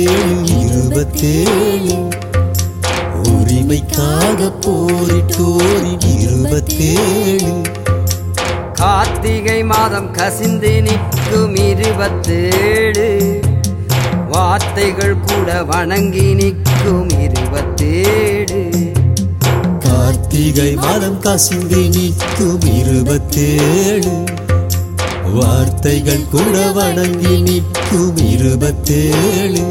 இருபத்தேழு இருபத்தேழு உரிமைக்காக போரிட்டோரின் இருபத்தேழு கார்த்திகை மாதம் கசிந்து நிற்கும் இருபத்தேழு வார்த்தைகள் கூட வணங்கி நிற்கும் இருபத்தேழு கார்த்திகை மாதம் கசிந்து நிற்கும் இருபத்தேழு வார்த்தைகள் கூட வணங்கி நிற்கும் இருபத்தேழு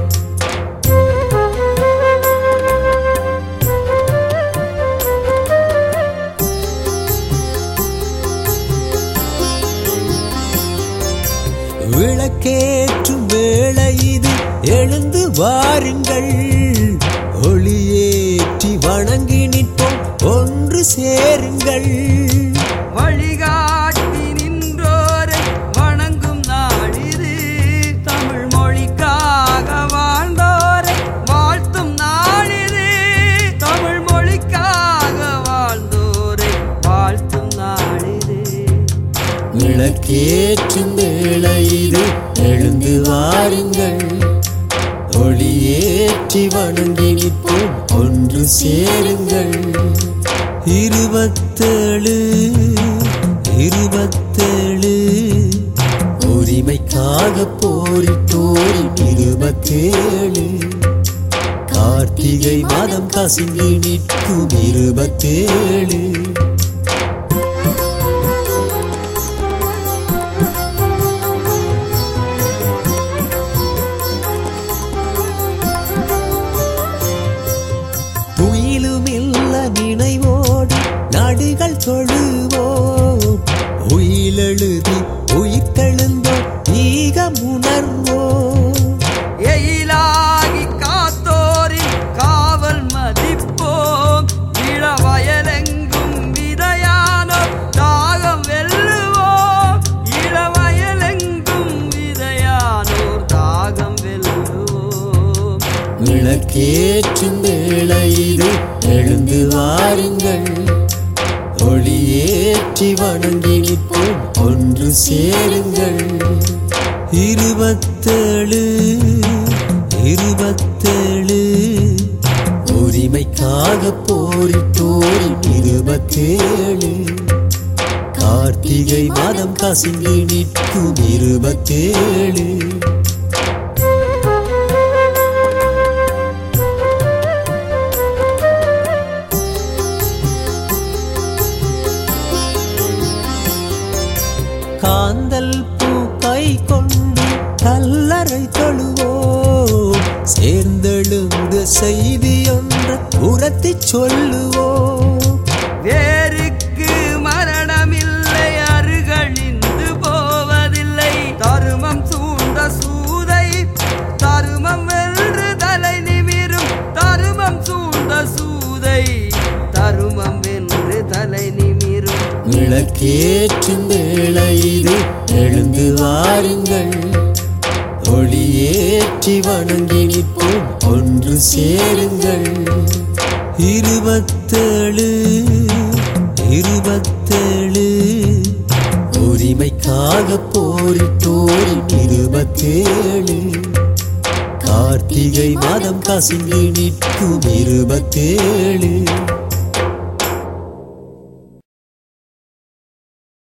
விளக்கேற்றும் வேளை இது எழுந்து வாருங்கள் ஒளியேற்றி வணங்கி நிற்போம் ஒன்று சேருங்கள் வழிகாட்டி நின்றோரை வணங்கும் நாளிது தமிழ் மொழிக்காக வாழ்ந்தோரை வாழ்த்தும் நாளிது தமிழ் மொழிக்காக வாழ்ந்தோரை வாழ்த்தும் நாளிது விளக்கேற்றும் வேளை இது எழுந்து வாருங்கள் ஒளியேற்றி வணங்கி நிற்போம் ஒன்று சேருங்கள் இருபத்தேழு இருபத்தேழு உரிமைக்காக போரிட்டோரின் இருபத்தேழு கார்த்திகை மாதம் கசிந்து நிற்கும் இருபத்தேழு துயிலுமில்ல நினைவோடு நடுகள் தொழுவோம் உயிலெழுதி உயிர்த்தெழுந்தோ ஈகம் உணர்வோம் எயிலாகி காத்தோரின் காவல் மதிப்போம் இளவயலெங்கும் விதையானோ தாகம் வெல்லுவோம் இளவயலெங்கும் விதையானோர் தாகம் வெல்லுவோம் விளக்கேற்றும் வேளை இது எழுந்து வாருங்கள் ஒளியேற்றி வணங்கி நிற்போம் ஒன்று சேருங்கள் இருபத்தேழு இருபத்தேழு உரிமைக்காக போரிட்டோரின் இருபத்தேழு கார்த்திகை மாதம் கசிந்து நிற்கும் இருபத்தேழு காந்தல் பூ கை கொண்டு கல்லறை தொழுவோம் சேர்ந்தெழுந்த செய்தி ஒன்று உரத்தி சொல்லுவோம் வேருக்கு மரணமில்லை அருகழிந்து போவதில்லை தருமம் சூழ்ந்த சூதை தருமம் வென்று தலை நிமிரும் தருமம் சூழ்ந்த சூதை தருமம் வென்று தலை நிமிரும் விளக்கேற்றும் வேளை இது எழுந்து வாருங்கள் ஒளியேற்றி வணங்கி நிற்போம் ஒன்று சேருங்கள் இருபத்தேழு இருபத்தேழு உரிமைக்காக போரிட்டோரின் இருபத்தேழு கார்த்திகை மாதம் கசிந்து நிற்கும் இருபத்தேழு